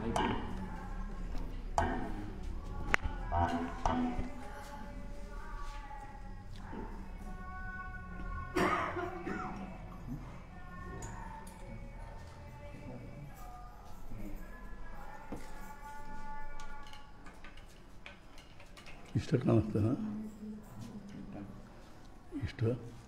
ಇಷ್ಟ ಕಾಣಿಸ್ತೇನ ಇಷ್ಟ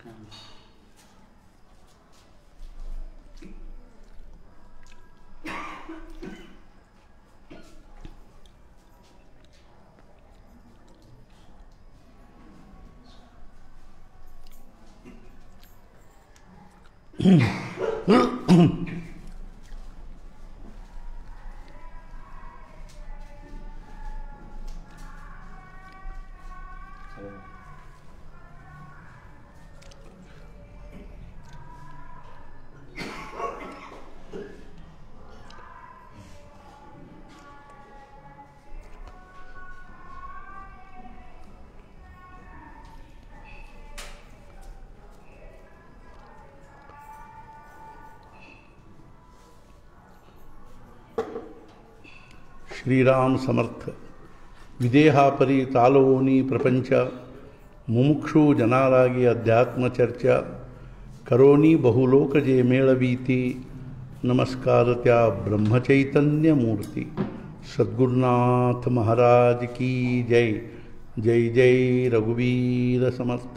ಶ್ರೀರಾಮ್ ಸಮರ್ಥ ವಿದೇಹಾಪರಿ ತಾಲೋನಿ ಪ್ರಪಂಚ ಮುಮುಕ್ಷು ಜನಾರಾಗಿ ಅಧ್ಯಾತ್ಮ ಚರ್ಚಾ ಕರೋನಿ ಬಹುಲೋಕಜೆ ಮೇಳವೀತಿ ನಮಸ್ಕಾರತ್ಯ ಬ್ರಹ್ಮಚೈತನ್ಯ ಮೂರ್ತಿ ಸದ್ಗುರುನಾಥ ಮಹಾರಾಜ್ ಕಿ ಜೈ ಜೈ ಜೈ ರಘುವೀರ ಸಮರ್ಥ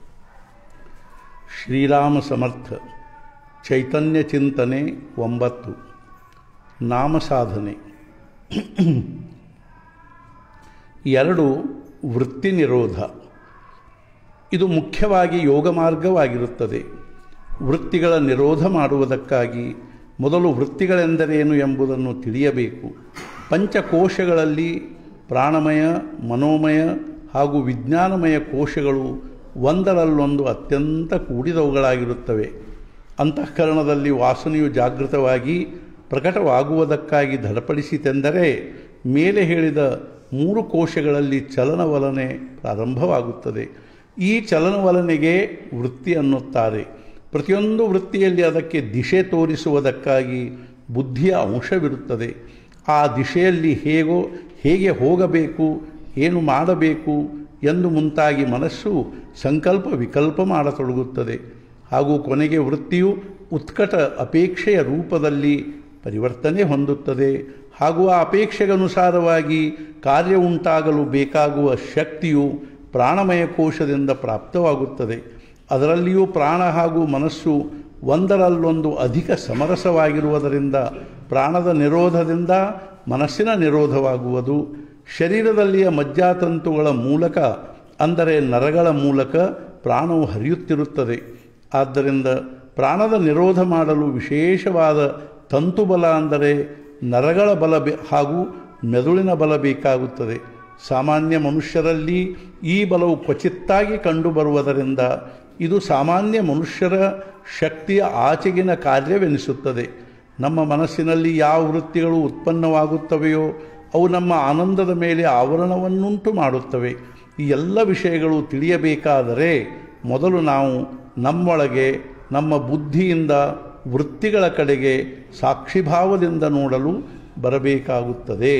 ಶ್ರೀರಾಮ ಸಮರ್ಥ ಚೈತನ್ಯ ಚಿಂತನೆ ಒಂಬತ್ತು ನಾಮ ಸಾಧನೆ ಎರಡು ವೃತ್ತಿ ನಿರೋಧ ಇದು ಮುಖ್ಯವಾಗಿ ಯೋಗ ಮಾರ್ಗವಾಗಿರುತ್ತದೆ ವೃತ್ತಿಗಳ ನಿರೋಧ ಮಾಡುವುದಕ್ಕಾಗಿ ಮೊದಲು ವೃತ್ತಿಗಳೆಂದರೇನು ಎಂಬುದನ್ನು ತಿಳಿಯಬೇಕು ಪಂಚಕೋಶಗಳಲ್ಲಿ ಪ್ರಾಣಮಯ ಮನೋಮಯ ಹಾಗೂ ವಿಜ್ಞಾನಮಯ ಕೋಶಗಳು ಒಂದರಲ್ಲೊಂದು ಅತ್ಯಂತ ಕೂಡಿದವುಗಳಾಗಿರುತ್ತವೆ ಅಂತಃಕರಣದಲ್ಲಿ ವಾಸನೆಯು ಜಾಗೃತವಾಗಿ ಪ್ರಕಟವಾಗುವುದಕ್ಕಾಗಿ ದೃಢಪಡಿಸಿತೆಂದರೆ ಮೇಲೆ ಹೇಳಿದ ಮೂರು ಕೋಶಗಳಲ್ಲಿ ಚಲನವಲನೆ ಪ್ರಾರಂಭವಾಗುತ್ತದೆ ಈ ಚಲನವಲನೆಗೆ ವೃತ್ತಿ ಅನ್ನುತ್ತಾರೆ ಪ್ರತಿಯೊಂದು ವೃತ್ತಿಯಲ್ಲಿ ಅದಕ್ಕೆ ದಿಶೆ ತೋರಿಸುವುದಕ್ಕಾಗಿ ಬುದ್ಧಿಯ ಅಂಶವಿರುತ್ತದೆ ಆ ದಿಶೆಯಲ್ಲಿ ಹೇಗೋ ಹೇಗೆ ಹೋಗಬೇಕು ಏನು ಮಾಡಬೇಕು ಎಂದು ಮುಂತಾಗಿ ಮನಸ್ಸು ಸಂಕಲ್ಪ ವಿಕಲ್ಪ ಮಾಡತೊಡಗುತ್ತದೆ ಹಾಗೂ ಕೊನೆಗೆ ವೃತ್ತಿಯು ಉತ್ಕಟ ಅಪೇಕ್ಷೆಯ ರೂಪದಲ್ಲಿ ಪರಿವರ್ತನೆ ಹೊಂದುತ್ತದೆ ಹಾಗೂ ಆ ಅಪೇಕ್ಷೆಗನುಸಾರವಾಗಿ ಕಾರ್ಯ ಉಂಟಾಗಲು ಬೇಕಾಗುವ ಶಕ್ತಿಯು ಪ್ರಾಣಮಯ ಕೋಶದಿಂದ ಪ್ರಾಪ್ತವಾಗುತ್ತದೆ ಅದರಲ್ಲಿಯೂ ಪ್ರಾಣ ಹಾಗೂ ಮನಸ್ಸು ಒಂದರಲ್ಲೊಂದು ಅಧಿಕ ಸಮರಸವಾಗಿರುವುದರಿಂದ ಪ್ರಾಣದ ನಿರೋಧದಿಂದ ಮನಸ್ಸಿನ ನಿರೋಧವಾಗುವುದು ಶರೀರದಲ್ಲಿಯ ಮಜ್ಜಾತಂತುಗಳ ಮೂಲಕ ಅಂದರೆ ನರಗಳ ಮೂಲಕ ಪ್ರಾಣವು ಹರಿಯುತ್ತಿರುತ್ತದೆ ಆದ್ದರಿಂದ ಪ್ರಾಣದ ನಿರೋಧ ಮಾಡಲು ವಿಶೇಷವಾದ ತಂತುಬಲ ಅಂದರೆ ನರಗಳ ಬಲ ಬೆ ಹಾಗೂ ಮೆದುಳಿನ ಬಲ ಬೇಕಾಗುತ್ತದೆ ಸಾಮಾನ್ಯ ಮನುಷ್ಯರಲ್ಲಿ ಈ ಬಲವು ಕ್ವಚಿತ್ತಾಗಿ ಕಂಡುಬರುವುದರಿಂದ ಇದು ಸಾಮಾನ್ಯ ಮನುಷ್ಯರ ಶಕ್ತಿಯ ಆಚೆಗಿನ ಕಾರ್ಯವೆನಿಸುತ್ತದೆ ನಮ್ಮ ಮನಸ್ಸಿನಲ್ಲಿ ಯಾವ ವೃತ್ತಿಗಳು ಉತ್ಪನ್ನವಾಗುತ್ತವೆಯೋ ಅವು ನಮ್ಮ ಆನಂದದ ಮೇಲೆ ಆವರಣವನ್ನುಂಟು ಮಾಡುತ್ತವೆ ಈ ಎಲ್ಲ ವಿಷಯಗಳು ತಿಳಿಯಬೇಕಾದರೆ ಮೊದಲು ನಾವು ನಮ್ಮೊಳಗೆ ನಮ್ಮ ಬುದ್ಧಿಯಿಂದ ವೃತ್ತಿಗಳ ಕಡೆಗೆ ಸಾಕ್ಷಿಭಾವದಿಂದ ನೋಡಲು ಬರಬೇಕಾಗುತ್ತದೆ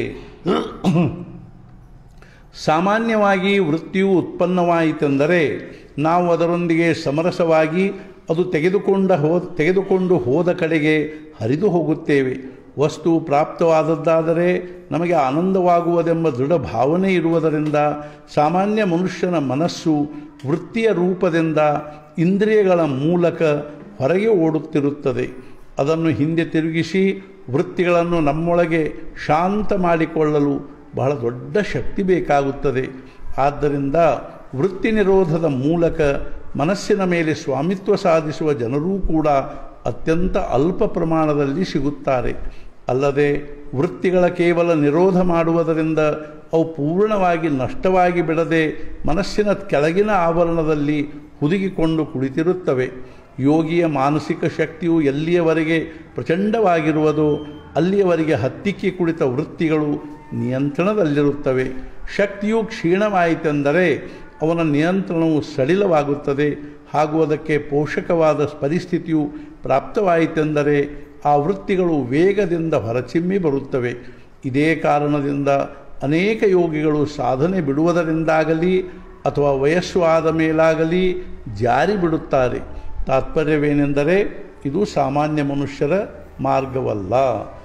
ಸಾಮಾನ್ಯವಾಗಿ ವೃತ್ತಿಯು ಉತ್ಪನ್ನವಾಯಿತೆಂದರೆ ನಾವು ಅದರೊಂದಿಗೆ ಸಮರಸವಾಗಿ ಅದು ತೆಗೆದುಕೊಂಡ ಹೋ ತೆಗೆದುಕೊಂಡು ಹೋದ ಕಡೆಗೆ ಹರಿದು ಹೋಗುತ್ತೇವೆ ವಸ್ತು ಪ್ರಾಪ್ತವಾದದ್ದಾದರೆ ನಮಗೆ ಆನಂದವಾಗುವುದೆಂಬ ದೃಢ ಭಾವನೆ ಇರುವುದರಿಂದ ಸಾಮಾನ್ಯ ಮನುಷ್ಯನ ಮನಸ್ಸು ವೃತ್ತಿಯ ರೂಪದಿಂದ ಇಂದ್ರಿಯಗಳ ಮೂಲಕ ಹೊರಗೆ ಓಡುತ್ತಿರುತ್ತದೆ ಅದನ್ನು ಹಿಂದೆ ತಿರುಗಿಸಿ ವೃತ್ತಿಗಳನ್ನು ನಮ್ಮೊಳಗೆ ಶಾಂತ ಮಾಡಿಕೊಳ್ಳಲು ಬಹಳ ದೊಡ್ಡ ಶಕ್ತಿ ಬೇಕಾಗುತ್ತದೆ ಆದ್ದರಿಂದ ವೃತ್ತಿ ನಿರೋಧದ ಮೂಲಕ ಮನಸ್ಸಿನ ಮೇಲೆ ಸ್ವಾಮಿತ್ವ ಸಾಧಿಸುವ ಜನರೂ ಕೂಡ ಅತ್ಯಂತ ಅಲ್ಪ ಪ್ರಮಾಣದಲ್ಲಿ ಸಿಗುತ್ತಾರೆ ಅಲ್ಲದೆ ವೃತ್ತಿಗಳ ಕೇವಲ ನಿರೋಧ ಮಾಡುವುದರಿಂದ ಅವು ಪೂರ್ಣವಾಗಿ ನಷ್ಟವಾಗಿ ಬಿಡದೆ ಮನಸ್ಸಿನ ಕೆಳಗಿನ ಆವರಣದಲ್ಲಿ ಹುದುಗಿಕೊಂಡು ಕುಳಿತಿರುತ್ತವೆ ಯೋಗಿಯ ಮಾನಸಿಕ ಶಕ್ತಿಯು ಎಲ್ಲಿಯವರೆಗೆ ಪ್ರಚಂಡವಾಗಿರುವುದೋ ಅಲ್ಲಿಯವರೆಗೆ ಹತ್ತಿಕ್ಕಿ ಕುಳಿತ ವೃತ್ತಿಗಳು ನಿಯಂತ್ರಣದಲ್ಲಿರುತ್ತವೆ ಶಕ್ತಿಯು ಕ್ಷೀಣವಾಯಿತೆಂದರೆ ಅವನ ನಿಯಂತ್ರಣವು ಸಡಿಲವಾಗುತ್ತದೆ ಹಾಗೂ ಅದಕ್ಕೆ ಪೋಷಕವಾದ ಪರಿಸ್ಥಿತಿಯು ಪ್ರಾಪ್ತವಾಯಿತೆಂದರೆ ಆ ವೃತ್ತಿಗಳು ವೇಗದಿಂದ ಹೊರಚಿಮ್ಮಿ ಬರುತ್ತವೆ ಇದೇ ಕಾರಣದಿಂದ ಅನೇಕ ಯೋಗಿಗಳು ಸಾಧನೆ ಬಿಡುವುದರಿಂದಾಗಲಿ ಅಥವಾ ವಯಸ್ಸು ಆದ ಮೇಲಾಗಲಿ ಜಾರಿ ಬಿಡುತ್ತಾರೆ ತಾತ್ಪರ್ಯವೇನೆಂದರೆ ಇದು ಸಾಮಾನ್ಯ ಮನುಷ್ಯರ ಮಾರ್ಗವಲ್ಲ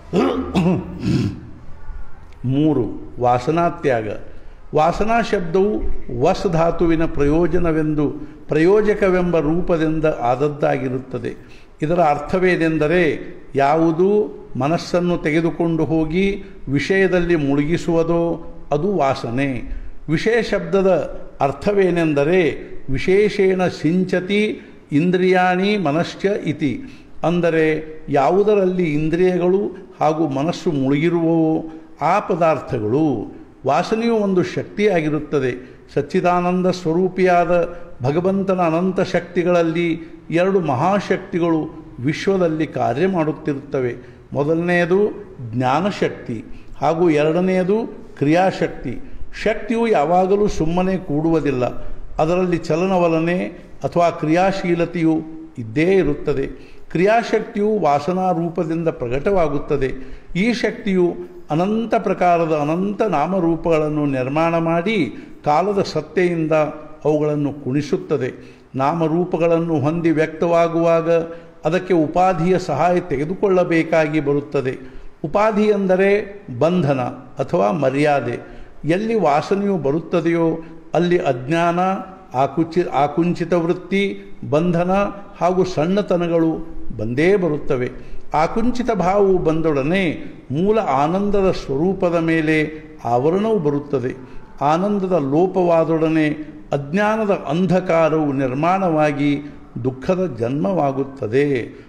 ಮೂರು ವಾಸನಾತ್ಯಾಗ ವಾಸನಾ ಶಬ್ದವು ವಸ್ ಧಾತುವಿನ ಪ್ರಯೋಜನವೆಂದು ಪ್ರಯೋಜಕವೆಂಬ ರೂಪದಿಂದ ಆದದ್ದಾಗಿರುತ್ತದೆ ಇದರ ಅರ್ಥವೇನೆಂದರೆ ಯಾವುದು ಮನಸ್ಸನ್ನು ತೆಗೆದುಕೊಂಡು ಹೋಗಿ ವಿಷಯದಲ್ಲಿ ಮುಳುಗಿಸುವುದೋ ಅದು ವಾಸನೆ ವಿಷಯ ಶಬ್ದದ ಅರ್ಥವೇನೆಂದರೆ ವಿಶೇಷೇಣ ಸಿಂಚತಿ ಇಂದ್ರಿಯಾಣಿ ಮನಶ್ಚ ಇತಿ ಅಂದರೆ ಯಾವುದರಲ್ಲಿ ಇಂದ್ರಿಯಗಳು ಹಾಗೂ ಮನಸ್ಸು ಮುಳುಗಿರುವವೋ ಆ ಪದಾರ್ಥಗಳು ವಾಸನೆಯು ಒಂದು ಶಕ್ತಿಯಾಗಿರುತ್ತದೆ ಸಚ್ಚಿದಾನಂದ ಸ್ವರೂಪಿಯಾದ ಭಗವಂತನ ಅನಂತ ಶಕ್ತಿಗಳಲ್ಲಿ ಎರಡು ಮಹಾಶಕ್ತಿಗಳು ವಿಶ್ವದಲ್ಲಿ ಕಾರ್ಯ ಮಾಡುತ್ತಿರುತ್ತವೆ ಮೊದಲನೆಯದು ಜ್ಞಾನಶಕ್ತಿ ಹಾಗೂ ಎರಡನೆಯದು ಕ್ರಿಯಾಶಕ್ತಿ ಶಕ್ತಿಯು ಯಾವಾಗಲೂ ಸುಮ್ಮನೆ ಕೂಡುವುದಿಲ್ಲ ಅದರಲ್ಲಿ ಚಲನವಲನೆ ಅಥವಾ ಕ್ರಿಯಾಶೀಲತೆಯು ಇದ್ದೇ ಇರುತ್ತದೆ ಕ್ರಿಯಾಶಕ್ತಿಯು ವಾಸನಾ ರೂಪದಿಂದ ಪ್ರಕಟವಾಗುತ್ತದೆ ಈ ಶಕ್ತಿಯು ಅನಂತ ಪ್ರಕಾರದ ಅನಂತ ನಾಮರೂಪಗಳನ್ನು ನಿರ್ಮಾಣ ಮಾಡಿ ಕಾಲದ ಸತ್ತೆಯಿಂದ ಅವುಗಳನ್ನು ಕುಣಿಸುತ್ತದೆ ನಾಮರೂಪಗಳನ್ನು ಹೊಂದಿ ವ್ಯಕ್ತವಾಗುವಾಗ ಅದಕ್ಕೆ ಉಪಾಧಿಯ ಸಹಾಯ ತೆಗೆದುಕೊಳ್ಳಬೇಕಾಗಿ ಬರುತ್ತದೆ ಉಪಾಧಿ ಎಂದರೆ ಬಂಧನ ಅಥವಾ ಮರ್ಯಾದೆ ಎಲ್ಲಿ ವಾಸನೆಯು ಬರುತ್ತದೆಯೋ ಅಲ್ಲಿ ಅಜ್ಞಾನ ಆಕುಚಿ ಆಕುಂಚಿತ ವೃತ್ತಿ ಬಂಧನ ಹಾಗೂ ಸಣ್ಣತನಗಳು ಬಂದೇ ಬರುತ್ತವೆ ಆಕುಂಚಿತ ಭಾವವು ಬಂದೊಡನೆ ಮೂಲ ಆನಂದದ ಸ್ವರೂಪದ ಮೇಲೆ ಆವರಣವು ಬರುತ್ತದೆ ಆನಂದದ ಲೋಪವಾದೊಡನೆ ಅಜ್ಞಾನದ ಅಂಧಕಾರವು ನಿರ್ಮಾಣವಾಗಿ ದುಃಖದ ಜನ್ಮವಾಗುತ್ತದೆ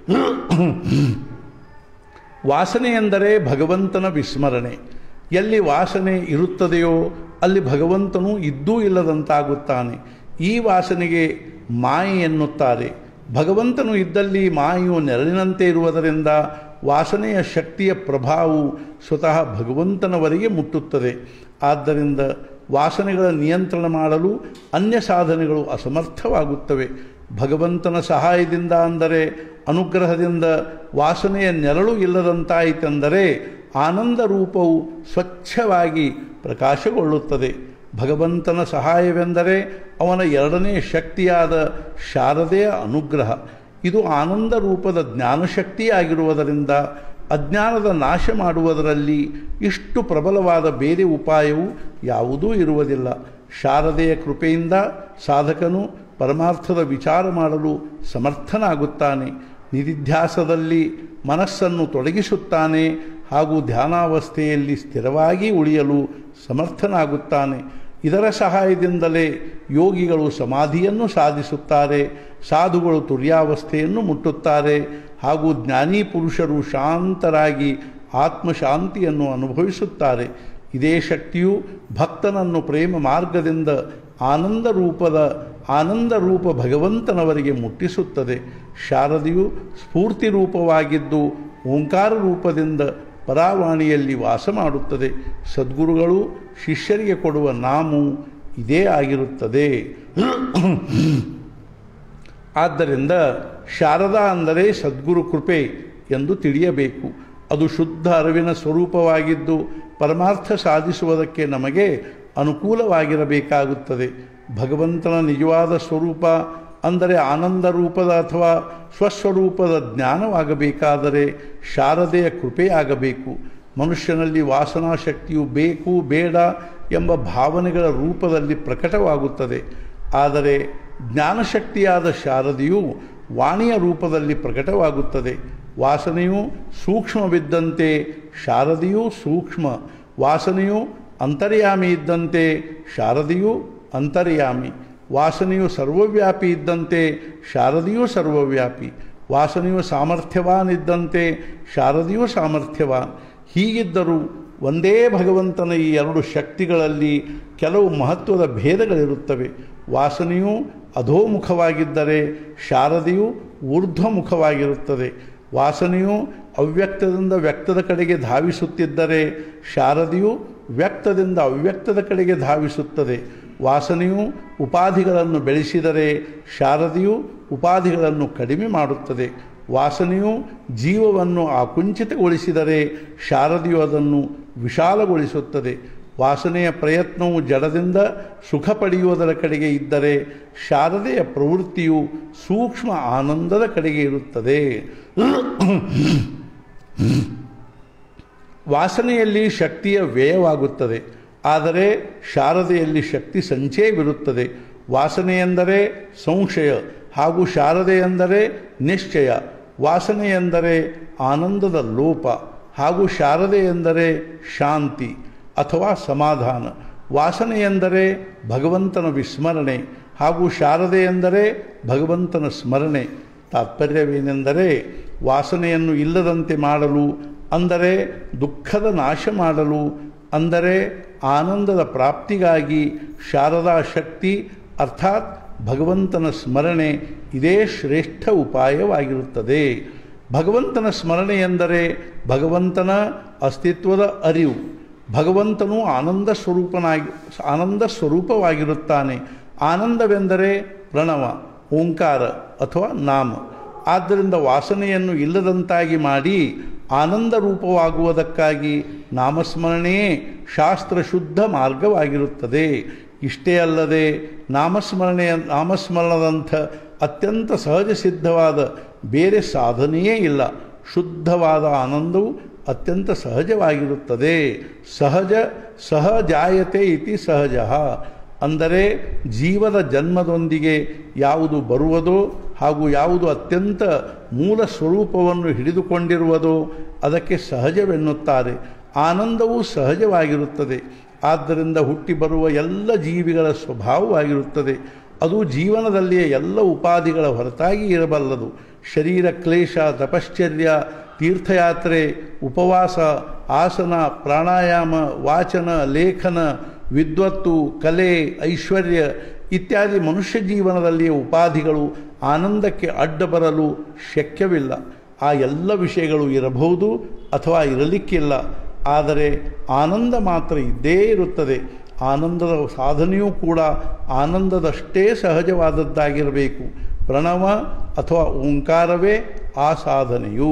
ವಾಸನೆ ಎಂದರೆ ಭಗವಂತನ ವಿಸ್ಮರಣೆ ಎಲ್ಲಿ ವಾಸನೆ ಇರುತ್ತದೆಯೋ ಅಲ್ಲಿ ಭಗವಂತನು ಇದ್ದೂ ಇಲ್ಲದಂತಾಗುತ್ತಾನೆ ಈ ವಾಸನೆಗೆ ಮಾಯೆ ಎನ್ನುತ್ತಾರೆ ಭಗವಂತನು ಇದ್ದಲ್ಲಿ ಮಾಯೆಯು ನೆರಳಿನಂತೆ ಇರುವುದರಿಂದ ವಾಸನೆಯ ಶಕ್ತಿಯ ಪ್ರಭಾವವು ಸ್ವತಃ ಭಗವಂತನವರೆಗೆ ಮುಟ್ಟುತ್ತದೆ ಆದ್ದರಿಂದ ವಾಸನೆಗಳ ನಿಯಂತ್ರಣ ಮಾಡಲು ಅನ್ಯ ಸಾಧನೆಗಳು ಅಸಮರ್ಥವಾಗುತ್ತವೆ ಭಗವಂತನ ಸಹಾಯದಿಂದ ಅಂದರೆ ಅನುಗ್ರಹದಿಂದ ವಾಸನೆಯ ನೆರಳು ಇಲ್ಲದಂತಾಯಿತೆಂದರೆ ಆನಂದ ರೂಪವು ಸ್ವಚ್ಛವಾಗಿ ಪ್ರಕಾಶಗೊಳ್ಳುತ್ತದೆ ಭಗವಂತನ ಸಹಾಯವೆಂದರೆ ಅವನ ಎರಡನೇ ಶಕ್ತಿಯಾದ ಶಾರದೆಯ ಅನುಗ್ರಹ ಇದು ಆನಂದ ರೂಪದ ಜ್ಞಾನಶಕ್ತಿಯಾಗಿರುವುದರಿಂದ ಅಜ್ಞಾನದ ನಾಶ ಮಾಡುವುದರಲ್ಲಿ ಇಷ್ಟು ಪ್ರಬಲವಾದ ಬೇರೆ ಉಪಾಯವು ಯಾವುದೂ ಇರುವುದಿಲ್ಲ ಶಾರದೆಯ ಕೃಪೆಯಿಂದ ಸಾಧಕನು ಪರಮಾರ್ಥದ ವಿಚಾರ ಮಾಡಲು ಸಮರ್ಥನಾಗುತ್ತಾನೆ ನಿಧಿಧ್ಯಾಸದಲ್ಲಿ ಮನಸ್ಸನ್ನು ತೊಡಗಿಸುತ್ತಾನೆ ಹಾಗೂ ಧ್ಯಾನಾವಸ್ಥೆಯಲ್ಲಿ ಸ್ಥಿರವಾಗಿ ಉಳಿಯಲು ಸಮರ್ಥನಾಗುತ್ತಾನೆ ಇದರ ಸಹಾಯದಿಂದಲೇ ಯೋಗಿಗಳು ಸಮಾಧಿಯನ್ನು ಸಾಧಿಸುತ್ತಾರೆ ಸಾಧುಗಳು ತುರ್ಯಾವಸ್ಥೆಯನ್ನು ಮುಟ್ಟುತ್ತಾರೆ ಹಾಗೂ ಜ್ಞಾನಿ ಪುರುಷರು ಶಾಂತರಾಗಿ ಆತ್ಮಶಾಂತಿಯನ್ನು ಅನುಭವಿಸುತ್ತಾರೆ ಇದೇ ಶಕ್ತಿಯು ಭಕ್ತನನ್ನು ಪ್ರೇಮ ಮಾರ್ಗದಿಂದ ಆನಂದ ರೂಪದ ಆನಂದ ರೂಪ ಭಗವಂತನವರಿಗೆ ಮುಟ್ಟಿಸುತ್ತದೆ ಶಾರದೆಯು ಸ್ಫೂರ್ತಿ ರೂಪವಾಗಿದ್ದು ಓಂಕಾರ ರೂಪದಿಂದ ಪರಾವಾಣಿಯಲ್ಲಿ ವಾಸ ಮಾಡುತ್ತದೆ ಸದ್ಗುರುಗಳು ಶಿಷ್ಯರಿಗೆ ಕೊಡುವ ನಾಮು ಇದೇ ಆಗಿರುತ್ತದೆ ಆದ್ದರಿಂದ ಶಾರದಾ ಅಂದರೆ ಸದ್ಗುರು ಕೃಪೆ ಎಂದು ತಿಳಿಯಬೇಕು ಅದು ಶುದ್ಧ ಅರಿವಿನ ಸ್ವರೂಪವಾಗಿದ್ದು ಪರಮಾರ್ಥ ಸಾಧಿಸುವುದಕ್ಕೆ ನಮಗೆ ಅನುಕೂಲವಾಗಿರಬೇಕಾಗುತ್ತದೆ ಭಗವಂತನ ನಿಜವಾದ ಸ್ವರೂಪ ಅಂದರೆ ಆನಂದ ರೂಪದ ಅಥವಾ ಸ್ವಸ್ವರೂಪದ ಜ್ಞಾನವಾಗಬೇಕಾದರೆ ಶಾರದೆಯ ಕೃಪೆಯಾಗಬೇಕು ಮನುಷ್ಯನಲ್ಲಿ ವಾಸನಾ ಶಕ್ತಿಯು ಬೇಕು ಬೇಡ ಎಂಬ ಭಾವನೆಗಳ ರೂಪದಲ್ಲಿ ಪ್ರಕಟವಾಗುತ್ತದೆ ಆದರೆ ಜ್ಞಾನಶಕ್ತಿಯಾದ ಶಾರದೆಯು ವಾಣಿಯ ರೂಪದಲ್ಲಿ ಪ್ರಕಟವಾಗುತ್ತದೆ ವಾಸನೆಯು ಸೂಕ್ಷ್ಮವಿದ್ದಂತೆ ಶಾರದೆಯೂ ಸೂಕ್ಷ್ಮ ವಾಸನೆಯು ಅಂತರ್ಯಾಮಿ ಇದ್ದಂತೆ ಶಾರದೆಯೂ ಅಂತರ್ಯಾಮಿ ವಾಸನೆಯು ಸರ್ವವ್ಯಾಪಿ ಇದ್ದಂತೆ ಶಾರದೆಯೂ ಸರ್ವವ್ಯಾಪಿ ವಾಸನೆಯು ಸಾಮರ್ಥ್ಯವಾನ್ ಇದ್ದಂತೆ ಶಾರದೆಯೂ ಸಾಮರ್ಥ್ಯವಾನ್ ಹೀಗಿದ್ದರೂ ಒಂದೇ ಭಗವಂತನ ಈ ಎರಡು ಶಕ್ತಿಗಳಲ್ಲಿ ಕೆಲವು ಮಹತ್ವದ ಭೇದಗಳಿರುತ್ತವೆ ವಾಸನೆಯು ಅಧೋಮುಖವಾಗಿದ್ದರೆ ಶಾರದೆಯು ಊರ್ಧ್ವಮುಖವಾಗಿರುತ್ತದೆ ವಾಸನೆಯು ಅವ್ಯಕ್ತದಿಂದ ವ್ಯಕ್ತದ ಕಡೆಗೆ ಧಾವಿಸುತ್ತಿದ್ದರೆ ಶಾರದೆಯು ವ್ಯಕ್ತದಿಂದ ಅವ್ಯಕ್ತದ ಕಡೆಗೆ ಧಾವಿಸುತ್ತದೆ ವಾಸನೆಯು ಉಪಾಧಿಗಳನ್ನು ಬೆಳೆಸಿದರೆ ಶಾರದೆಯು ಉಪಾಧಿಗಳನ್ನು ಕಡಿಮೆ ಮಾಡುತ್ತದೆ ವಾಸನೆಯು ಜೀವವನ್ನು ಆಕುಂಚಿತಗೊಳಿಸಿದರೆ ಶಾರದೆಯು ಅದನ್ನು ವಿಶಾಲಗೊಳಿಸುತ್ತದೆ ವಾಸನೆಯ ಪ್ರಯತ್ನವು ಜಡದಿಂದ ಸುಖ ಪಡೆಯುವುದರ ಕಡೆಗೆ ಇದ್ದರೆ ಶಾರದೆಯ ಪ್ರವೃತ್ತಿಯು ಸೂಕ್ಷ್ಮ ಆನಂದದ ಕಡೆಗೆ ಇರುತ್ತದೆ ವಾಸನೆಯಲ್ಲಿ ಶಕ್ತಿಯ ವ್ಯಯವಾಗುತ್ತದೆ ಆದರೆ ಶಾರದೆಯಲ್ಲಿ ಶಕ್ತಿ ಸಂಚಯವಿರುತ್ತದೆ ವಾಸನೆ ಎಂದರೆ ಸಂಶಯ ಹಾಗೂ ಶಾರದೆ ಎಂದರೆ ನಿಶ್ಚಯ ವಾಸನೆ ಎಂದರೆ ಆನಂದದ ಲೋಪ ಹಾಗೂ ಶಾರದೆ ಎಂದರೆ ಶಾಂತಿ ಅಥವಾ ಸಮಾಧಾನ ವಾಸನೆ ಎಂದರೆ ಭಗವಂತನ ವಿಸ್ಮರಣೆ ಹಾಗೂ ಶಾರದೆ ಎಂದರೆ ಭಗವಂತನ ಸ್ಮರಣೆ ತಾತ್ಪರ್ಯವೇನೆಂದರೆ ವಾಸನೆಯನ್ನು ಇಲ್ಲದಂತೆ ಮಾಡಲು ಅಂದರೆ ದುಃಖದ ನಾಶ ಮಾಡಲು ಅಂದರೆ ಆನಂದದ ಪ್ರಾಪ್ತಿಗಾಗಿ ಶಾರದಾ ಶಕ್ತಿ ಅರ್ಥಾತ್ ಭಗವಂತನ ಸ್ಮರಣೆ ಇದೇ ಶ್ರೇಷ್ಠ ಉಪಾಯವಾಗಿರುತ್ತದೆ ಭಗವಂತನ ಸ್ಮರಣೆ ಎಂದರೆ ಭಗವಂತನ ಅಸ್ತಿತ್ವದ ಅರಿವು ಭಗವಂತನು ಆನಂದ ಸ್ವರೂಪನಾಗಿ ಆನಂದ ಸ್ವರೂಪವಾಗಿರುತ್ತಾನೆ ಆನಂದವೆಂದರೆ ಪ್ರಣವ ಓಂಕಾರ ಅಥವಾ ನಾಮ ಆದ್ದರಿಂದ ವಾಸನೆಯನ್ನು ಇಲ್ಲದಂತಾಗಿ ಮಾಡಿ ಆನಂದ ರೂಪವಾಗುವುದಕ್ಕಾಗಿ ನಾಮಸ್ಮರಣೆಯೇ ಶಾಸ್ತ್ರಶುದ್ಧ ಮಾರ್ಗವಾಗಿರುತ್ತದೆ ಇಷ್ಟೇ ಅಲ್ಲದೆ ನಾಮಸ್ಮರಣೆಯ ನಾಮಸ್ಮರಣದಂಥ ಅತ್ಯಂತ ಸಹಜ ಸಿದ್ಧವಾದ ಬೇರೆ ಸಾಧನೆಯೇ ಇಲ್ಲ ಶುದ್ಧವಾದ ಆನಂದವು ಅತ್ಯಂತ ಸಹಜವಾಗಿರುತ್ತದೆ ಸಹಜ ಸಹಜಾಯತೆ ಇತಿ ಸಹಜ ಅಂದರೆ ಜೀವದ ಜನ್ಮದೊಂದಿಗೆ ಯಾವುದು ಬರುವುದೋ ಹಾಗೂ ಯಾವುದು ಅತ್ಯಂತ ಮೂಲ ಸ್ವರೂಪವನ್ನು ಹಿಡಿದುಕೊಂಡಿರುವುದೋ ಅದಕ್ಕೆ ಸಹಜವೆನ್ನುತ್ತಾರೆ ಆನಂದವು ಸಹಜವಾಗಿರುತ್ತದೆ ಆದ್ದರಿಂದ ಹುಟ್ಟಿ ಬರುವ ಎಲ್ಲ ಜೀವಿಗಳ ಸ್ವಭಾವವಾಗಿರುತ್ತದೆ ಅದು ಜೀವನದಲ್ಲಿಯ ಎಲ್ಲ ಉಪಾಧಿಗಳ ಹೊರತಾಗಿ ಇರಬಲ್ಲದು ಶರೀರ ಕ್ಲೇಶ ತಪಶ್ಚರ್ಯ ತೀರ್ಥಯಾತ್ರೆ ಉಪವಾಸ ಆಸನ ಪ್ರಾಣಾಯಾಮ ವಾಚನ ಲೇಖನ ವಿದ್ವತ್ತು ಕಲೆ ಐಶ್ವರ್ಯ ಇತ್ಯಾದಿ ಮನುಷ್ಯ ಜೀವನದಲ್ಲಿಯ ಉಪಾಧಿಗಳು ಆನಂದಕ್ಕೆ ಅಡ್ಡ ಬರಲು ಶಕ್ಯವಿಲ್ಲ ಆ ಎಲ್ಲ ವಿಷಯಗಳು ಇರಬಹುದು ಅಥವಾ ಇರಲಿಕ್ಕಿಲ್ಲ ಆದರೆ ಆನಂದ ಮಾತ್ರ ಇದ್ದೇ ಇರುತ್ತದೆ ಆನಂದದ ಸಾಧನೆಯೂ ಕೂಡ ಆನಂದದಷ್ಟೇ ಸಹಜವಾದದ್ದಾಗಿರಬೇಕು ಪ್ರಣವ ಅಥವಾ ಓಂಕಾರವೇ ಆ ಸಾಧನೆಯು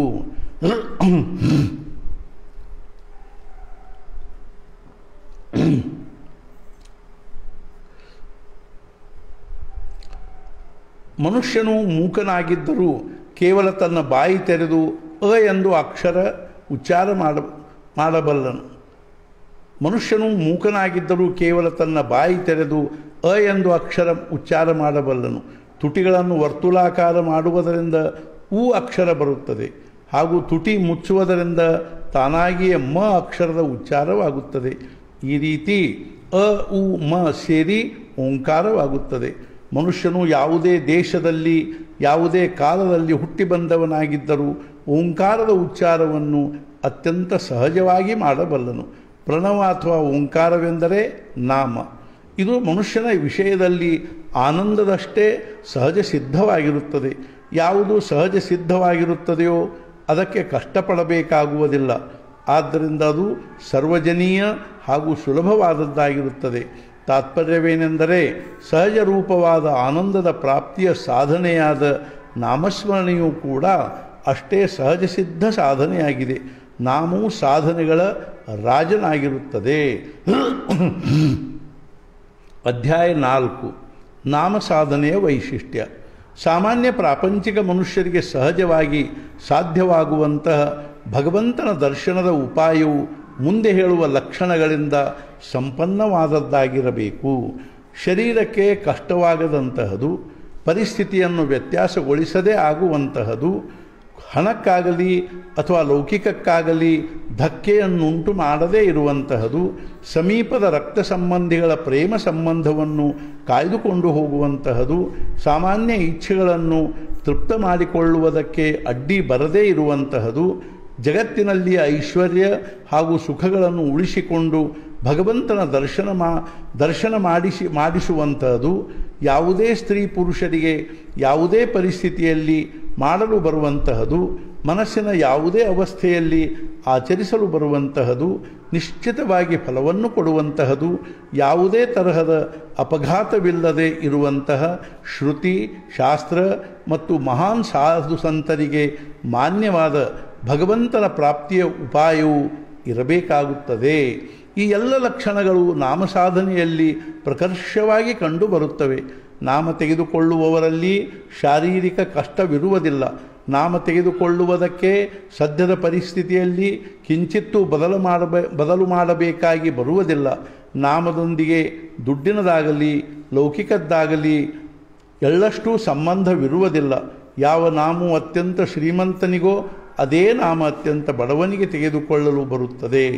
ಮನುಷ್ಯನು ಮೂಕನಾಗಿದ್ದರೂ ಕೇವಲ ತನ್ನ ಬಾಯಿ ತೆರೆದು ಅ ಎಂದು ಅಕ್ಷರ ಉಚ್ಚಾರ ಮಾಡ ಮಾಡಬಲ್ಲನು ಮನುಷ್ಯನು ಮೂಕನಾಗಿದ್ದರೂ ಕೇವಲ ತನ್ನ ಬಾಯಿ ತೆರೆದು ಅ ಎಂದು ಅಕ್ಷರ ಉಚ್ಚಾರ ಮಾಡಬಲ್ಲನು ತುಟಿಗಳನ್ನು ವರ್ತುಲಾಕಾರ ಮಾಡುವುದರಿಂದ ಉ ಅಕ್ಷರ ಬರುತ್ತದೆ ಹಾಗೂ ತುಟಿ ಮುಚ್ಚುವುದರಿಂದ ತಾನಾಗಿಯೇ ಮ ಅಕ್ಷರದ ಉಚ್ಚಾರವಾಗುತ್ತದೆ ಈ ರೀತಿ ಅ ಉ ಮ ಸೇರಿ ಓಂಕಾರವಾಗುತ್ತದೆ ಮನುಷ್ಯನು ಯಾವುದೇ ದೇಶದಲ್ಲಿ ಯಾವುದೇ ಕಾಲದಲ್ಲಿ ಹುಟ್ಟಿ ಬಂದವನಾಗಿದ್ದರೂ ಓಂಕಾರದ ಉಚ್ಚಾರವನ್ನು ಅತ್ಯಂತ ಸಹಜವಾಗಿ ಮಾಡಬಲ್ಲನು ಪ್ರಣವ ಅಥವಾ ಓಂಕಾರವೆಂದರೆ ನಾಮ ಇದು ಮನುಷ್ಯನ ವಿಷಯದಲ್ಲಿ ಆನಂದದಷ್ಟೇ ಸಹಜ ಸಿದ್ಧವಾಗಿರುತ್ತದೆ ಯಾವುದು ಸಹಜ ಸಿದ್ಧವಾಗಿರುತ್ತದೆಯೋ ಅದಕ್ಕೆ ಕಷ್ಟಪಡಬೇಕಾಗುವುದಿಲ್ಲ ಆದ್ದರಿಂದ ಅದು ಸರ್ವಜನೀಯ ಹಾಗೂ ಸುಲಭವಾದದ್ದಾಗಿರುತ್ತದೆ ತಾತ್ಪರ್ಯವೇನೆಂದರೆ ಸಹಜ ರೂಪವಾದ ಆನಂದದ ಪ್ರಾಪ್ತಿಯ ಸಾಧನೆಯಾದ ನಾಮಸ್ಮರಣೆಯೂ ಕೂಡ ಅಷ್ಟೇ ಸಹಜ ಸಿದ್ಧ ಸಾಧನೆಯಾಗಿದೆ ನಾಮವು ಸಾಧನೆಗಳ ರಾಜನಾಗಿರುತ್ತದೆ ಅಧ್ಯಾಯ ನಾಲ್ಕು ನಾಮ ಸಾಧನೆಯ ವೈಶಿಷ್ಟ್ಯ ಸಾಮಾನ್ಯ ಪ್ರಾಪಂಚಿಕ ಮನುಷ್ಯರಿಗೆ ಸಹಜವಾಗಿ ಸಾಧ್ಯವಾಗುವಂತಹ ಭಗವಂತನ ದರ್ಶನದ ಉಪಾಯವು ಮುಂದೆ ಹೇಳುವ ಲಕ್ಷಣಗಳಿಂದ ಸಂಪನ್ನವಾದದ್ದಾಗಿರಬೇಕು ಶರೀರಕ್ಕೆ ಕಷ್ಟವಾಗದಂತಹದು ಪರಿಸ್ಥಿತಿಯನ್ನು ವ್ಯತ್ಯಾಸಗೊಳಿಸದೇ ಆಗುವಂತಹದು ಹಣಕ್ಕಾಗಲಿ ಅಥವಾ ಲೌಕಿಕಕ್ಕಾಗಲಿ ಧಕ್ಕೆಯನ್ನುಂಟು ಮಾಡದೇ ಇರುವಂತಹದು ಸಮೀಪದ ರಕ್ತ ಸಂಬಂಧಿಗಳ ಪ್ರೇಮ ಸಂಬಂಧವನ್ನು ಕಾಯ್ದುಕೊಂಡು ಹೋಗುವಂತಹದು ಸಾಮಾನ್ಯ ಇಚ್ಛೆಗಳನ್ನು ತೃಪ್ತ ಮಾಡಿಕೊಳ್ಳುವುದಕ್ಕೆ ಅಡ್ಡಿ ಬರದೇ ಇರುವಂತಹದು ಜಗತ್ತಿನಲ್ಲಿಯ ಐಶ್ವರ್ಯ ಹಾಗೂ ಸುಖಗಳನ್ನು ಉಳಿಸಿಕೊಂಡು ಭಗವಂತನ ದರ್ಶನ ಮಾ ದರ್ಶನ ಮಾಡಿಸಿ ಮಾಡಿಸುವಂಥದ್ದು ಯಾವುದೇ ಸ್ತ್ರೀ ಪುರುಷರಿಗೆ ಯಾವುದೇ ಪರಿಸ್ಥಿತಿಯಲ್ಲಿ ಮಾಡಲು ಬರುವಂತಹದು ಮನಸ್ಸಿನ ಯಾವುದೇ ಅವಸ್ಥೆಯಲ್ಲಿ ಆಚರಿಸಲು ಬರುವಂತಹದು ನಿಶ್ಚಿತವಾಗಿ ಫಲವನ್ನು ಕೊಡುವಂತಹದು ಯಾವುದೇ ತರಹದ ಅಪಘಾತವಿಲ್ಲದೆ ಇರುವಂತಹ ಶ್ರುತಿ ಶಾಸ್ತ್ರ ಮತ್ತು ಮಹಾನ್ ಸಾಧು ಸಂತರಿಗೆ ಮಾನ್ಯವಾದ ಭಗವಂತನ ಪ್ರಾಪ್ತಿಯ ಉಪಾಯವು ಇರಬೇಕಾಗುತ್ತದೆ ಈ ಎಲ್ಲ ಲಕ್ಷಣಗಳು ನಾಮ ಸಾಧನೆಯಲ್ಲಿ ಪ್ರಕರ್ಷವಾಗಿ ಕಂಡುಬರುತ್ತವೆ ನಾಮ ತೆಗೆದುಕೊಳ್ಳುವವರಲ್ಲಿ ಶಾರೀರಿಕ ಕಷ್ಟವಿರುವುದಿಲ್ಲ ನಾಮ ತೆಗೆದುಕೊಳ್ಳುವುದಕ್ಕೆ ಸದ್ಯದ ಪರಿಸ್ಥಿತಿಯಲ್ಲಿ ಕಿಂಚಿತ್ತೂ ಬದಲು ಮಾಡಬೇ ಬದಲು ಮಾಡಬೇಕಾಗಿ ಬರುವುದಿಲ್ಲ ನಾಮದೊಂದಿಗೆ ದುಡ್ಡಿನದಾಗಲಿ ಲೌಕಿಕದ್ದಾಗಲಿ ಎಳ್ಳಷ್ಟೂ ಸಂಬಂಧವಿರುವುದಿಲ್ಲ ಯಾವ ನಾಮವು ಅತ್ಯಂತ ಶ್ರೀಮಂತನಿಗೋ ಅದೇ ನಾಮ ಅತ್ಯಂತ ಬಡವನಿಗೆ ತೆಗೆದುಕೊಳ್ಳಲು ಬರುತ್ತದೆ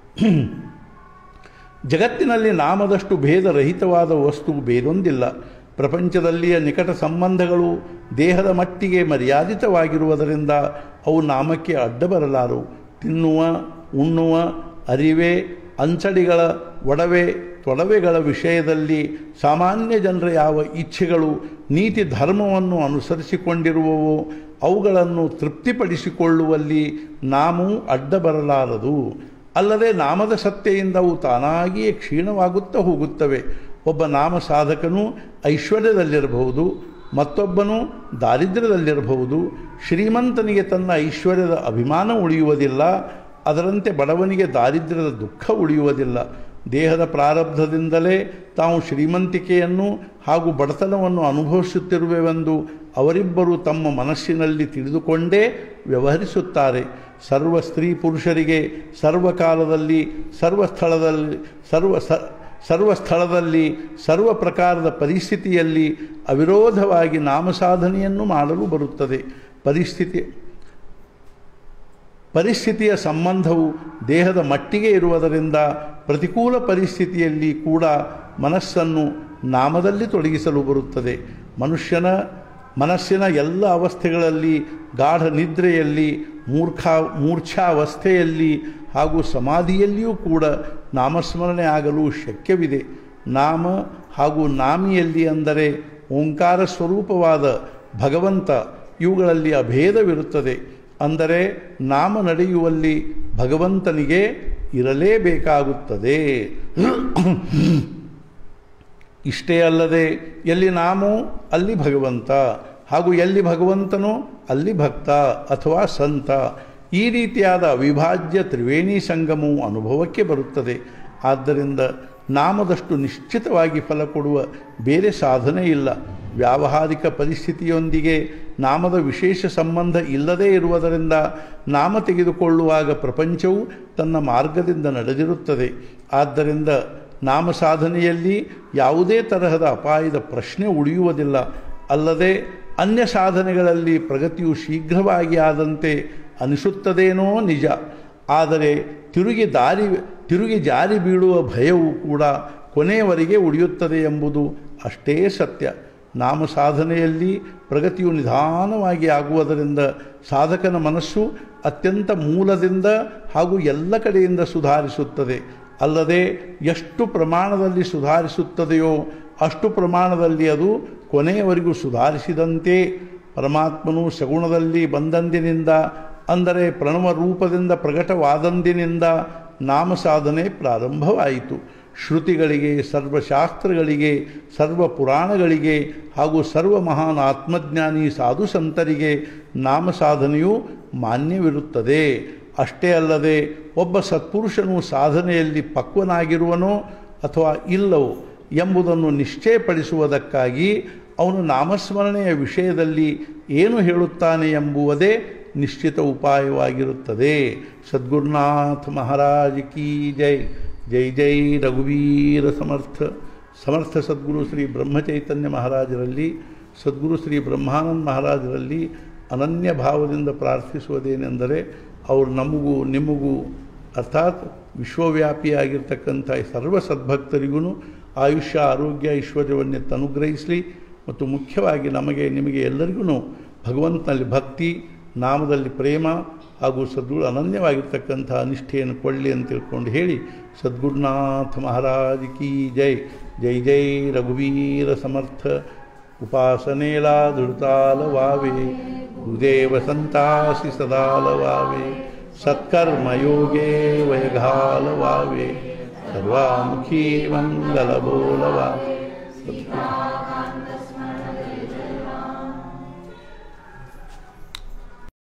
ಜಗತ್ತಿನಲ್ಲಿ ನಾಮದಷ್ಟು ಭೇದರಹಿತವಾದ ವಸ್ತು ಬೇರೊಂದಿಲ್ಲ ಪ್ರಪಂಚದಲ್ಲಿಯ ನಿಕಟ ಸಂಬಂಧಗಳು ದೇಹದ ಮಟ್ಟಿಗೆ ಮರ್ಯಾದಿತವಾಗಿರುವುದರಿಂದ ಅವು ನಾಮಕ್ಕೆ ಅಡ್ಡ ಬರಲಾರವು ತಿನ್ನುವ ಉಣ್ಣುವ ಅರಿವೆ ಅಂಚಡಿಗಳ ಒಡವೆ ತೊಡವೆಗಳ ವಿಷಯದಲ್ಲಿ ಸಾಮಾನ್ಯ ಜನರ ಯಾವ ಇಚ್ಛೆಗಳು ನೀತಿ ಧರ್ಮವನ್ನು ಅನುಸರಿಸಿಕೊಂಡಿರುವವೋ ಅವುಗಳನ್ನು ತೃಪ್ತಿಪಡಿಸಿಕೊಳ್ಳುವಲ್ಲಿ ನಾಮವು ಅಡ್ಡ ಬರಲಾರದು ಅಲ್ಲದೆ ನಾಮದ ಸತ್ತೆಯಿಂದ ಅವು ತಾನಾಗಿಯೇ ಕ್ಷೀಣವಾಗುತ್ತಾ ಹೋಗುತ್ತವೆ ಒಬ್ಬ ನಾಮ ಸಾಧಕನು ಐಶ್ವರ್ಯದಲ್ಲಿರಬಹುದು ಮತ್ತೊಬ್ಬನು ದಾರಿದ್ರ್ಯದಲ್ಲಿರಬಹುದು ಶ್ರೀಮಂತನಿಗೆ ತನ್ನ ಐಶ್ವರ್ಯದ ಅಭಿಮಾನ ಉಳಿಯುವುದಿಲ್ಲ ಅದರಂತೆ ಬಡವನಿಗೆ ದಾರಿದ್ರ್ಯದ ದುಃಖ ಉಳಿಯುವುದಿಲ್ಲ ದೇಹದ ಪ್ರಾರಬ್ಧದಿಂದಲೇ ತಾವು ಶ್ರೀಮಂತಿಕೆಯನ್ನು ಹಾಗೂ ಬಡತನವನ್ನು ಅನುಭವಿಸುತ್ತಿರುವೆವೆಂದು ಅವರಿಬ್ಬರು ತಮ್ಮ ಮನಸ್ಸಿನಲ್ಲಿ ತಿಳಿದುಕೊಂಡೇ ವ್ಯವಹರಿಸುತ್ತಾರೆ ಸರ್ವ ಸ್ತ್ರೀ ಪುರುಷರಿಗೆ ಸರ್ವಕಾಲದಲ್ಲಿ ಸರ್ವ ಸ್ಥಳದಲ್ಲಿ ಸರ್ವ ಸ ಸರ್ವ ಸ್ಥಳದಲ್ಲಿ ಸರ್ವ ಪ್ರಕಾರದ ಪರಿಸ್ಥಿತಿಯಲ್ಲಿ ಅವಿರೋಧವಾಗಿ ನಾಮಸಾಧನೆಯನ್ನು ಮಾಡಲು ಬರುತ್ತದೆ ಪರಿಸ್ಥಿತಿ ಪರಿಸ್ಥಿತಿಯ ಸಂಬಂಧವು ದೇಹದ ಮಟ್ಟಿಗೆ ಇರುವುದರಿಂದ ಪ್ರತಿಕೂಲ ಪರಿಸ್ಥಿತಿಯಲ್ಲಿ ಕೂಡ ಮನಸ್ಸನ್ನು ನಾಮದಲ್ಲಿ ತೊಡಗಿಸಲು ಬರುತ್ತದೆ ಮನುಷ್ಯನ ಮನಸ್ಸಿನ ಎಲ್ಲ ಅವಸ್ಥೆಗಳಲ್ಲಿ ಗಾಢ ನಿದ್ರೆಯಲ್ಲಿ ಮೂರ್ಖಾ ಮೂರ್ಛಾವಸ್ಥೆಯಲ್ಲಿ ಹಾಗೂ ಸಮಾಧಿಯಲ್ಲಿಯೂ ಕೂಡ ನಾಮಸ್ಮರಣೆ ಆಗಲು ಶಕ್ಯವಿದೆ ನಾಮ ಹಾಗೂ ನಾಮಿಯಲ್ಲಿ ಅಂದರೆ ಓಂಕಾರ ಸ್ವರೂಪವಾದ ಭಗವಂತ ಇವುಗಳಲ್ಲಿ ಅಭೇದವಿರುತ್ತದೆ ಅಂದರೆ ನಾಮ ನಡೆಯುವಲ್ಲಿ ಭಗವಂತನಿಗೆ ಇರಲೇಬೇಕಾಗುತ್ತದೆ ಇಷ್ಟೇ ಅಲ್ಲದೆ ಎಲ್ಲಿ ನಾಮೋ ಅಲ್ಲಿ ಭಗವಂತ ಹಾಗೂ ಎಲ್ಲಿ ಭಗವಂತನೋ ಅಲ್ಲಿ ಭಕ್ತ ಅಥವಾ ಸಂತ ಈ ರೀತಿಯಾದ ಅವಿಭಾಜ್ಯ ತ್ರಿವೇಣಿ ಸಂಗಮವು ಅನುಭವಕ್ಕೆ ಬರುತ್ತದೆ ಆದ್ದರಿಂದ ನಾಮದಷ್ಟು ನಿಶ್ಚಿತವಾಗಿ ಫಲ ಕೊಡುವ ಬೇರೆ ಸಾಧನೆ ಇಲ್ಲ ವ್ಯಾವಹಾರಿಕ ಪರಿಸ್ಥಿತಿಯೊಂದಿಗೆ ನಾಮದ ವಿಶೇಷ ಸಂಬಂಧ ಇಲ್ಲದೇ ಇರುವುದರಿಂದ ನಾಮ ತೆಗೆದುಕೊಳ್ಳುವಾಗ ಪ್ರಪಂಚವು ತನ್ನ ಮಾರ್ಗದಿಂದ ನಡೆದಿರುತ್ತದೆ ಆದ್ದರಿಂದ ನಾಮ ಸಾಧನೆಯಲ್ಲಿ ಯಾವುದೇ ತರಹದ ಅಪಾಯದ ಪ್ರಶ್ನೆ ಉಳಿಯುವುದಿಲ್ಲ ಅಲ್ಲದೆ ಅನ್ಯ ಸಾಧನೆಗಳಲ್ಲಿ ಪ್ರಗತಿಯು ಶೀಘ್ರವಾಗಿ ಆದಂತೆ ಅನಿಸುತ್ತದೇನೋ ನಿಜ ಆದರೆ ತಿರುಗಿ ದಾರಿ ತಿರುಗಿ ಜಾರಿ ಬೀಳುವ ಭಯವು ಕೂಡ ಕೊನೆಯವರೆಗೆ ಉಳಿಯುತ್ತದೆ ಎಂಬುದು ಅಷ್ಟೇ ಸತ್ಯ ನಾಮ ಸಾಧನೆಯಲ್ಲಿ ಪ್ರಗತಿಯು ನಿಧಾನವಾಗಿ ಆಗುವುದರಿಂದ ಸಾಧಕನ ಮನಸ್ಸು ಅತ್ಯಂತ ಮೂಲದಿಂದ ಹಾಗೂ ಎಲ್ಲ ಕಡೆಯಿಂದ ಸುಧಾರಿಸುತ್ತದೆ ಅಲ್ಲದೆ ಎಷ್ಟು ಪ್ರಮಾಣದಲ್ಲಿ ಸುಧಾರಿಸುತ್ತದೆಯೋ ಅಷ್ಟು ಪ್ರಮಾಣದಲ್ಲಿ ಅದು ಕೊನೆಯವರೆಗೂ ಸುಧಾರಿಸಿದಂತೆ ಪರಮಾತ್ಮನು ಸಗುಣದಲ್ಲಿ ಬಂದಂದಿನಿಂದ ಅಂದರೆ ಪ್ರಣವ ರೂಪದಿಂದ ಪ್ರಕಟವಾದಂದಿನಿಂದ ನಾಮ ಸಾಧನೆ ಪ್ರಾರಂಭವಾಯಿತು ಶ್ರುತಿಗಳಿಗೆ ಸರ್ವಶಾಸ್ತ್ರಗಳಿಗೆ ಸರ್ವ ಪುರಾಣಗಳಿಗೆ ಹಾಗೂ ಸರ್ವ ಮಹಾನ್ ಆತ್ಮಜ್ಞಾನಿ ಸಾಧು ಸಂತರಿಗೆ ನಾಮ ಸಾಧನೆಯು ಮಾನ್ಯವಿರುತ್ತದೆ ಅಷ್ಟೇ ಅಲ್ಲದೆ ಒಬ್ಬ ಸತ್ಪುರುಷನು ಸಾಧನೆಯಲ್ಲಿ ಪಕ್ವನಾಗಿರುವನೋ ಅಥವಾ ಇಲ್ಲವೋ ಎಂಬುದನ್ನು ನಿಶ್ಚಯಪಡಿಸುವುದಕ್ಕಾಗಿ ಅವನು ನಾಮಸ್ಮರಣೆಯ ವಿಷಯದಲ್ಲಿ ಏನು ಹೇಳುತ್ತಾನೆ ಎಂಬುವುದೇ ನಿಶ್ಚಿತ ಉಪಾಯವಾಗಿರುತ್ತದೆ ಸದ್ಗುರುನಾಥ ಮಹಾರಾಜ್ ಕಿ ಜೈ ಜೈ ಜೈ ರಘುವೀರ ಸಮರ್ಥ ಸಮರ್ಥ ಸದ್ಗುರು ಶ್ರೀ ಬ್ರಹ್ಮಚೈತನ್ಯ ಮಹಾರಾಜರಲ್ಲಿ ಸದ್ಗುರು ಶ್ರೀ ಬ್ರಹ್ಮಾನಂದ ಮಹಾರಾಜರಲ್ಲಿ ಅನನ್ಯ ಭಾವದಿಂದ ಪ್ರಾರ್ಥಿಸುವುದೇನೆಂದರೆ ಅವರು ನಮಗೂ ನಿಮಗೂ ಅರ್ಥಾತ್ ವಿಶ್ವವ್ಯಾಪಿಯಾಗಿರ್ತಕ್ಕಂಥ ಸರ್ವ ಸದ್ಭಕ್ತರಿಗೂ ಆಯುಷ್ಯ ಆರೋಗ್ಯ ಐಶ್ವರ್ಯವನ್ನೆತ್ತು ಅನುಗ್ರಹಿಸಲಿ ಮತ್ತು ಮುಖ್ಯವಾಗಿ ನಮಗೆ ನಿಮಗೆ ಎಲ್ಲರಿಗೂ ಭಗವಂತನಲ್ಲಿ ಭಕ್ತಿ ನಾಮದಲ್ಲಿ ಪ್ರೇಮ ಹಾಗೂ ಸದ್ಗುರು ಅನನ್ಯವಾಗಿರ್ತಕ್ಕಂಥ ನಿಷ್ಠೆಯನ್ನು ಕೊಳ್ಳಿ ಅಂತ ತಿಳ್ಕೊಂಡು ಹೇಳಿ ಸದ್ಗುರುನಾಥ ಮಹಾರಾಜ್ ಕಿ ಜೈ ಜೈ ಜೈ ರಘುವೀರ ಸಮರ್ಥ उपासनेला दृढतालवावे गुरुदेव संतासी सदालवावे सत्कर्मयोगे वयघालवावे सर्वामुखी मंगल बोलवा